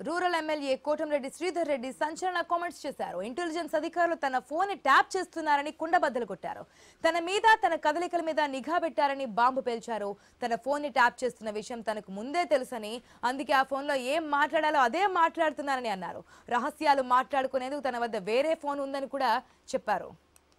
rural MLA Kotamreddy Sridhar Reddy సంచలన comments చేశారు intelligence అధికారులు తన ఫోన్ ని ట్యాప్ చేస్తున్నారని కుండబద్దలు కొట్టారు తన మీద తన కదలికల మీద నిఘా పెట్టారని బాంబు పేల్చారు తన ఫోన్ ని ట్యాప్ చేస్తున్న విషయం తనకు ముందే తెలుసని అందుకే ఆ ఫోన్ లో ఏం మాట్లాడాలో అదే మాట్లాడుతున్నారని అన్నారు రహస్యాలు మాట్లాడుకునేందుకు తన వద్ద వేరే ఫోన్ ఉందని కూడా చెప్పారు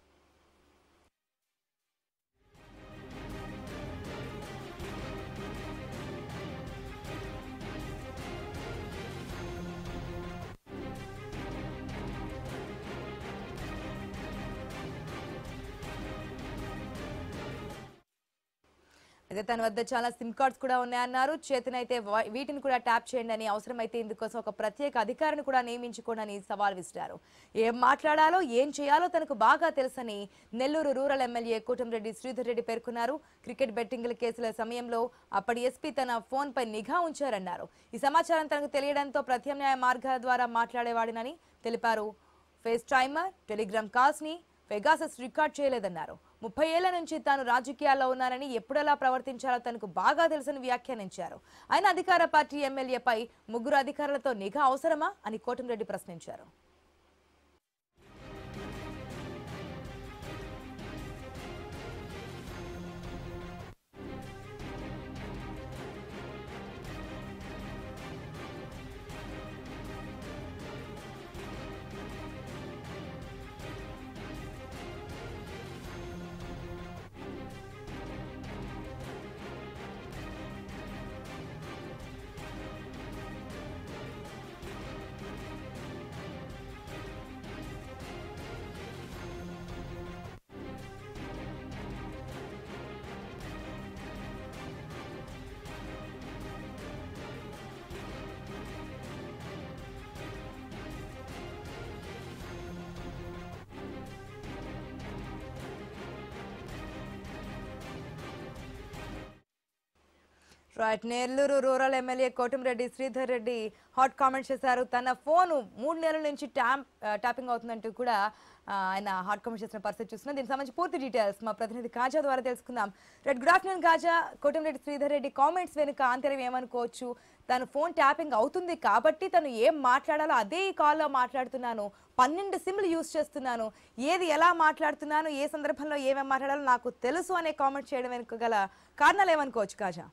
అయితే తన వద్ద చాలా సిమ్ కార్డ్స్ కూడా ఉన్నాయన్నారు చేతనైతే వా- వీటిని కూడా ట్యాప్ చేయండి అని అవసరమైతే ఇందుకోసం ఒక ప్రత్యేక అధికారిని కూడా నియమించుకోండి అని సవాల్ విసిరారు ఏం మాట్లాడాలో ఏం చేయాలో తనకు బాగా తెలుసని నెల్లూరు రూరల్ ఎమ్మెల్యే కోటంరెడ్డి శ్రీధర్ రెడ్డి పేర్కొన్నారు క్రికెట్ బెట్టింగ్ల కేసుల సమయంలో అప్పటి ఎస్పీ తన ఫోన్ పై నిఘా ఉంచారన్నారు ఈ సమాచారం తనకు తెలియడంతో ప్రత్యామ్నాయ మార్గాల ద్వారా మాట్లాడేవాడినని తెలిపారు ఫేస్ టైమర్ టెలిగ్రామ్ కాల్స్ ని పెగాసస్ రికార్డ్ చేయలేదన్నారు ముప్పై ఏళ్ల నుంచి తాను రాజకీయాల్లో ఉన్నానని ఎప్పుడెలా ప్రవర్తించాలో తనకు బాగా తెలుసని వ్యాఖ్యానించారు ఆయన అధికార పార్టీ ఎమ్మెల్యేపై ముగ్గురు అధికారులతో నిఘా అవసరమా అని కోటంరెడ్డి ప్రశ్నించారు right Nellore rural MLA Kotamreddy Sridhar Reddy hot comment చేశారు తన ఫోన్ మూడు నెలల నుంచి ట్యాప్ ట్యాపింగ్ అవుతుందంటూ కూడా ఆ, ఆయన హాట్ కామెంట్ చేసిన పరిస్థితి చూస్తున్నాం దీనికి సంబంధించి పూర్తి డీటెయిల్స్ మా ప్రతినిధి కాజా ద్వారా తెలుసుకుందాం రెడ్ good afternoon Kaja Kotamreddy Sridhar Reddy comments వెనుక ఆంతర్యం ఏమనుకోవచ్చు తన ఫోన్ ట్యాపింగ్ అవుతుంది కాబట్టి తను ఏం మాట్లాడాలో అదే ఈ కాల్లో మాట్లాడుతున్నాను పన్నెండు సిమ్లు యూజ్ చేస్తున్నాను ఏది ఎలా మాట్లాడుతున్నాను ఏ సందర్భంలో ఏమేమి మాట్లాడాలో నాకు తెలుసు అనే కామెంట్ చేయడం వెనుక గల కారణాలు ఏమనుకోవచ్చు కాజా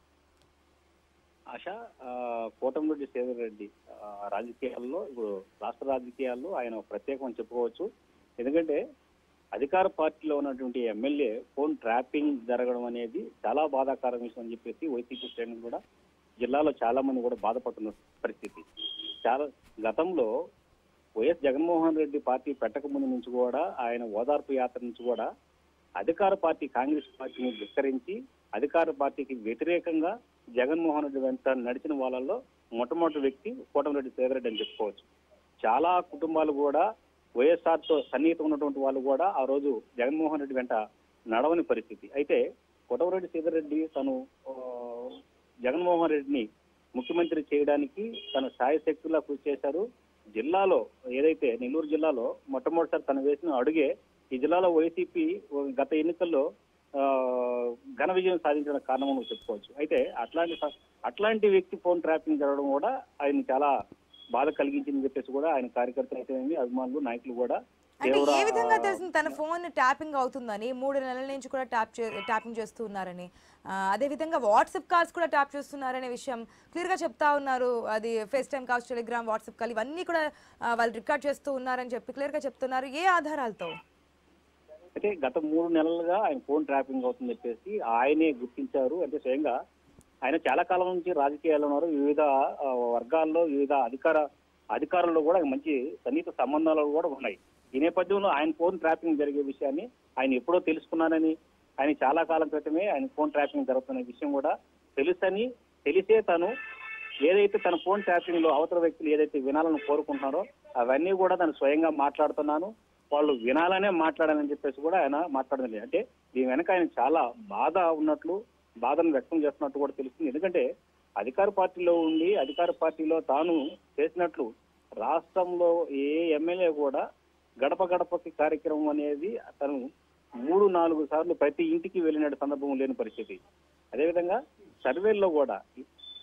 ఆశ ఆ, కోటమిరెడ్డి సేవర్ రెడ్డి ఆ, రాజకీయాల్లో ఇప్పుడు రాష్ట్ర రాజకీయాల్లో ఆయన ప్రత్యేకం అని చెప్పుకోవచ్చు ఎందుకంటే అధికార పార్టీలో ఉన్నటువంటి ఎమ్మెల్యే ఫోన్ ట్రాపింగ్ జరగడం అనేది చాలా బాధాకరం విషయం అని చెప్పేసి వైసీపీ శ్రేణులు కూడా జిల్లాలో చాలా మంది కూడా బాధపడుతున్న పరిస్థితి చాలా గతంలో వైఎస్ జగన్మోహన్ రెడ్డి పార్టీ పెట్టక ముందు నుంచి కూడా ఆయన ఓదార్పు యాత్ర నుంచి కూడా అధికార పార్టీ కాంగ్రెస్ పార్టీని ధిక్కరించి అధికార పార్టీకి వ్యతిరేకంగా జగన్మోహన్ రెడ్డి వెంట నడిచిన వాళ్ళల్లో మొట్టమొదటి వ్యక్తి కోటమిరెడ్డి సేదరెడ్డి అని చెప్పుకోవచ్చు చాలా కుటుంబాలు కూడా వైఎస్ఆర్ తో సన్నిహితం ఉన్నటువంటి వాళ్ళు కూడా ఆ రోజు జగన్మోహన్ రెడ్డి వెంట నడవని పరిస్థితి అయితే కోటమిరెడ్డి సేదరెడ్డి తను ఆ, జగన్మోహన్ రెడ్డిని ముఖ్యమంత్రి చేయడానికి తన శాయశక్తులా కృషి చేశారు జిల్లాలో ఏదైతే నెల్లూరు జిల్లాలో మొట్టమొదటిసారి తను వేసిన అడుగే ఈ జిల్లాలో వైసీపీ గత ఎన్నికల్లో ఆ, ఘన విజయం సాధించిన కారణం అని చెప్పుకోవచ్చు అయితే అట్లాంటి స- అట్లాంటి వ్యక్తి ఫోన్ ట్రాపింగ్ జరగడం కూడా ఆయన చాలా బాధ కలిగించిందని చెప్పేసి కూడా ఆయన కార్యకర్తలు అయితే అభిమానులు నాయకులు కూడా అంటే తీవ్ర ఏ విధంగా తెలిసింది తన ఫోన్ ట్యాపింగ్ అవుతుందని మూడు నెలల నుంచి కూడా ట్యాప్ ట్యాపింగ్ చేస్తూ ఉన్నారని ఆ, అదే విధంగా వాట్సాప్ కాల్స్ కూడా ట్యాప్ చేస్తున్నారనే విషయం క్లియర్ గా చెప్తా ఉన్నారు అది FaceTime calls Telegram WhatsApp call ఇవన్నీ కూడా ఆ, వాళ్ళు రికార్డ్ చేస్తూ ఉన్నారని చెప్పి క్లియర్ గా చెప్తున్నారు ఏ ఆధారాలతో అయితే గత మూడు నెలలుగా ఆయన ఫోన్ ట్రాపింగ్ అవుతుందని చెప్పేసి ఆయనే గుర్తించారు అంటే స్వయంగా ఆయన చాలా కాలం నుంచి రాజకీయాల్లో ఉన్నారు వివిధ ఆ, వర్గాల్లో వివిధ అధికార అధికారుల్లో కూడా మంచి సన్నిహిత సంబంధాలు కూడా ఉన్నాయి ఈ నేపథ్యంలో ఆయన ఫోన్ ట్రాపింగ్ జరిగే విషయాన్ని ఆయన ఎప్పుడో తెలుసుకున్నానని ఆయన చాలా కాలం క్రితమే ఆయన ఫోన్ ట్రాపింగ్ జరుగుతున్న విషయం కూడా తెలుసని తెలిసే తను ఏదైతే తన ఫోన్ ట్రాపింగ్ లో అవతల వ్యక్తులు ఏదైతే వినాలని కోరుకుంటున్నారో అవన్నీ కూడా తను స్వయంగా మాట్లాడుతున్నాను వాళ్ళు వినాలనే మాట్లాడాలని చెప్పేసి కూడా ఆయన మాట్లాడడం లేదు అంటే దీని వెనక ఆయన చాలా బాధ ఉన్నట్లు బాధను వ్యక్తం చేస్తున్నట్టు కూడా తెలుస్తుంది ఎందుకంటే అధికార పార్టీలో ఉండి అధికార పార్టీలో తాను చేసినట్లు రాష్ట్రంలో ఏ ఎమ్మెల్యే కూడా గడప గడపకి కార్యక్రమం అనేది తను మూడు నాలుగు సార్లు ప్రతి ఇంటికి వెళ్ళిన సందర్భం లేని పరిస్థితి అదేవిధంగా సర్వేల్లో కూడా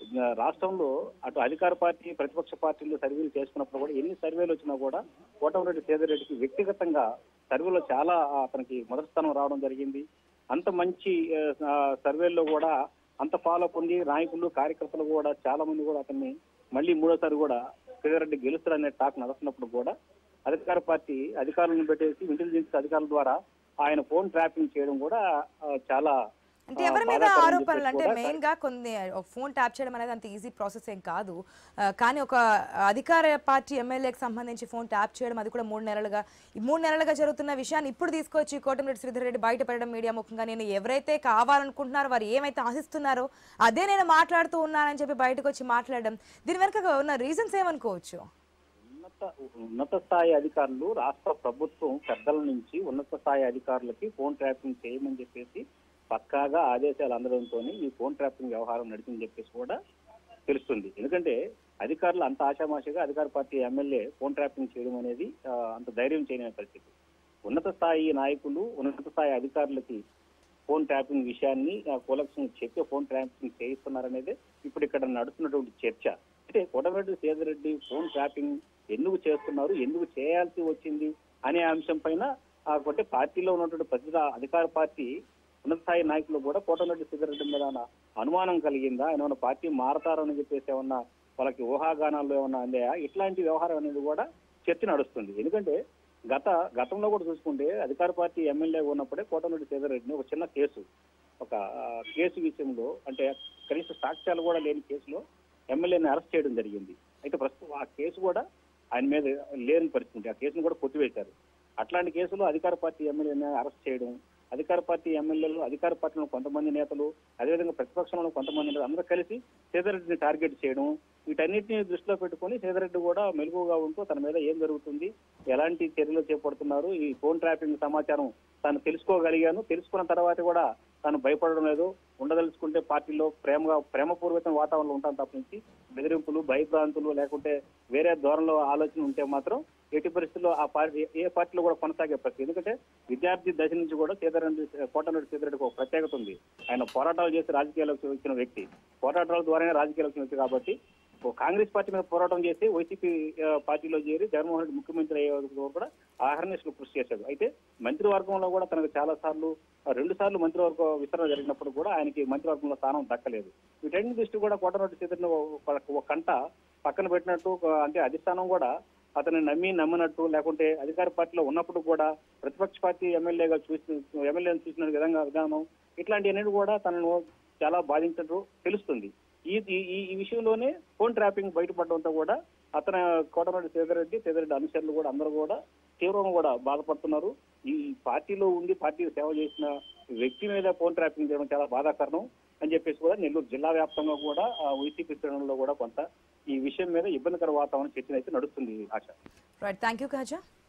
ఆ, రాష్ట్రంలో అటు అధికార పార్టీ ప్రతిపక్ష పార్టీలు సర్వేలు చేసుకున్నప్పుడు కూడా ఎన్ని సర్వేలు వచ్చినా కూడా కోటమిరెడ్డి సేదరెడ్డికి వ్యక్తిగతంగా సర్వేలో చాలా ఆ, అతనికి మొదటి స్థానం రావడం జరిగింది అంత మంచి ఆ, సర్వేల్లో కూడా అంత ఫాలో పొంది నాయకులు కార్యకర్తలు కూడా చాలా మంది కూడా అతన్ని మళ్ళీ మూడోసారి కూడా సేదరెడ్డి గెలుస్తారనే టాక్ నడుస్తున్నప్పుడు కూడా అధికార పార్టీ అధికారులను పెట్టేసి ఇంటెలిజెన్స్ అధికారుల ద్వారా ఆయన ఫోన్ ట్రాపింగ్ చేయడం కూడా ఆ, చాలా అంటే ఆ, ఎవరి మీద బాధాకరం అని ఆరోపణలు చెప్పేసి అంటే కూడా మెయిన్ గా కొన్ని ఒక ఫోన్ ట్యాప్ చేయడం అనేది అంత ఈజీ ప్రాసెస్ ఏం కాదు ఆ, కానీ ఒక అధికార పార్టీ ఎమ్మెల్యేకి సంబంధించి ఫోన్ ట్యాప్ చేయడం అది కూడా మూడు నెలలుగా ఈ మూడు నెలలుగా జరుగుతున్న విషయాన్ని ఇప్పుడు తీసుకొచ్చి కోటమిరెడ్డి శ్రీధర్ రెడ్డి బయటపడడం మీడియా ముఖంగా నేను ఎవరైతే కావాలనుకుంటున్నారో వారు ఏమైతే ఆశిస్తున్నారో అదే నేను మాట్లాడుతూ ఉన్నానని చెప్పి బయటకు వచ్చి మాట్లాడడం దీని వెనుక ఉన్న రీజన్స్ ఏమనుకోవచ్చు ఉన్నత ఉన్నత స్థాయి అధికారులు రాష్ట్ర ప్రభుత్వం పెద్దల నుంచి ఉన్నత స్థాయి అధికారులకి ఫోన్ ట్రాపింగ్ చేయమని చెప్పేసి పక్కాగా ఆదేశాలు అందడంతో ఈ ఫోన్ ట్రాపింగ్ వ్యవహారం నడిచిందని చెప్పేసి కూడా తెలుస్తుంది ఎందుకంటే అధికారులు అంత ఆశామాషగా అధికార పార్టీ ఎమ్మెల్యే ఫోన్ ట్రాపింగ్ చేయడం అనేది ఆ, అంత ధైర్యం చేయని పరిస్థితి ఉన్నత స్థాయి నాయకులు ఉన్నత స్థాయి అధికారులకి ఫోన్ ట్రాపింగ్ విషయాన్ని ఆ, కూలక్షణ చెప్పి ఫోన్ ట్రాపింగ్ చేయిస్తున్నారనేది ఇప్పుడు ఇక్కడ నడుస్తున్నటువంటి చర్చ అంటే కోటమిరెడ్డి సేదరెడ్డి ఫోన్ ట్రాపింగ్ ఎందుకు చేస్తున్నారు ఎందుకు చేయాల్సి వచ్చింది అనే అంశం పైన ఆ, అంటే పార్టీలో ఉన్నటువంటి ప్రతి అధికార పార్టీ ఉన్నత స్థాయి నాయకులు కూడా కోటమిరెడ్డి సేదరెడ్డి మీద ఏమైనా అనుమానం కలిగిందా ఆయన ఏమైనా పార్టీ మారతారని చెప్పేసి ఏమన్నా వాళ్ళకి ఊహాగానాల్లో ఏమన్నా అందాయా ఇట్లాంటి వ్యవహారం అనేది కూడా చర్చ నడుస్తుంది ఎందుకంటే గత గతంలో కూడా చూసుకుంటే అధికార పార్టీ ఎమ్మెల్యే ఉన్నప్పుడే కోటమిరెడ్డి సేదరెడ్డిని ఒక చిన్న కేసు ఒక ఆ, కేసు విషయంలో అంటే కనీస సాక్ష్యాలు కూడా లేని కేసులో ఎమ్మెల్యేని అరెస్ట్ చేయడం జరిగింది అయితే ప్రస్తుతం ఆ కేసు కూడా ఆయన మీద లేని పరిస్థితి ఆ కేసును కూడా కొట్టివేశారు అట్లాంటి కేసులో అధికార పార్టీ ఎమ్మెల్యేని అరెస్ట్ చేయడం అధికార పార్టీ ఎమ్మెల్యేలు అధికార పార్టీలో కొంతమంది నేతలు అదేవిధంగా ప్రతిపక్షంలో కొంతమంది నేతలు అందరూ కలిసి సేదరెడ్డిని టార్గెట్ చేయడం వీటన్నిటిని దృష్టిలో పెట్టుకొని సేదరెడ్డి కూడా మెలుగుగా ఉంటూ తన మీద ఏం జరుగుతుంది ఎలాంటి చర్యలు చేపడుతున్నారు ఈ ఫోన్ ట్రాపింగ్ సమాచారం తాను తెలుసుకోగలిగాను తెలుసుకున్న తర్వాత కూడా తాను భయపడడం లేదు ఉండదలుచుకుంటే పార్టీలో ప్రేమగా ప్రేమపూర్వకమైన వాతావరణంలో ఉంటాను తప్పించి బెదిరింపులు భయభ్రాంతులు లేకుంటే వేరే ధోరణిలో ఆలోచన ఉంటే మాత్రం ఎట్టి పరిస్థితుల్లో ఆ పార్టీ ఏ పార్టీలో కూడా కొనసాగే పరిస్థితి ఎందుకంటే విద్యార్థి దశ నుంచి కూడా సీతారెడ్డి కోటరెడ్డి సీతారెడ్డికి ఒక ప్రత్యేకత ఉంది ఆయన పోరాటాలు చేసి రాజకీయాల్లోకి వచ్చిన వ్యక్తి పోరాటాల ద్వారానే రాజకీయాల్లోకి వచ్చిన వ్యక్తి కాబట్టి ఓ కాంగ్రెస్ పార్టీ మీద పోరాటం చేసి వైసీపీ ఆ, పార్టీలో చేరి జగన్మోహన్ రెడ్డి ముఖ్యమంత్రి అయ్యే వరకు కూడా ఆహర్నిశలు కృషి చేశాడు అయితే మంత్రివర్గంలో కూడా తనకు చాలా సార్లు రెండు సార్లు మంత్రివర్గ విస్తరణ జరిగినప్పుడు కూడా ఆయనకి మంత్రివర్గంలో స్థానం దక్కలేదు వీటన్ని దృష్టి కూడా కోటరెడ్డి సీతని ఒక కంట పక్కన పెట్టినట్టు ఒక- అంటే అధిష్టానం కూడా అతన్ని నమ్మి నమ్మినట్టు లేకుంటే అధికార పార్టీలో ఉన్నప్పుడు కూడా ప్రతిపక్ష పార్టీ ఎమ్మెల్యేగా చూసి ఎమ్మెల్యేని చూసిన విధంగా విధానం ఇట్లాంటివన్నీ కూడా తనను చాలా బాధించినట్టు తెలుస్తుంది ఈ ఈ- ఈ ఈ విషయంలోనే ఫోన్ ట్రాపింగ్ బయటపడడంతో కూడా అతను కోటరెడ్డి సేదరెడ్డి సేదరెడ్డి అనుచరులు కూడా అందరూ కూడా తీవ్రంగా కూడా బాధపడుతున్నారు ఈ పార్టీలో ఉండి పార్టీ సేవ చేసిన వ్యక్తి మీద ఫోన్ ట్రాపింగ్ చేయడం చాలా బాధాకరణం అని చెప్పేసి కూడా నెల్లూరు జిల్లా వ్యాప్తంగా కూడా ఆ వైసీపీ శ్రేణుల్లో కూడా కొంత ఈ విషయం మీద ఇబ్బందికర వాతావరణం చర్చ అయితే నడుస్తుంది ఆశ రైట్ థ్యాంక్ యూ కాజా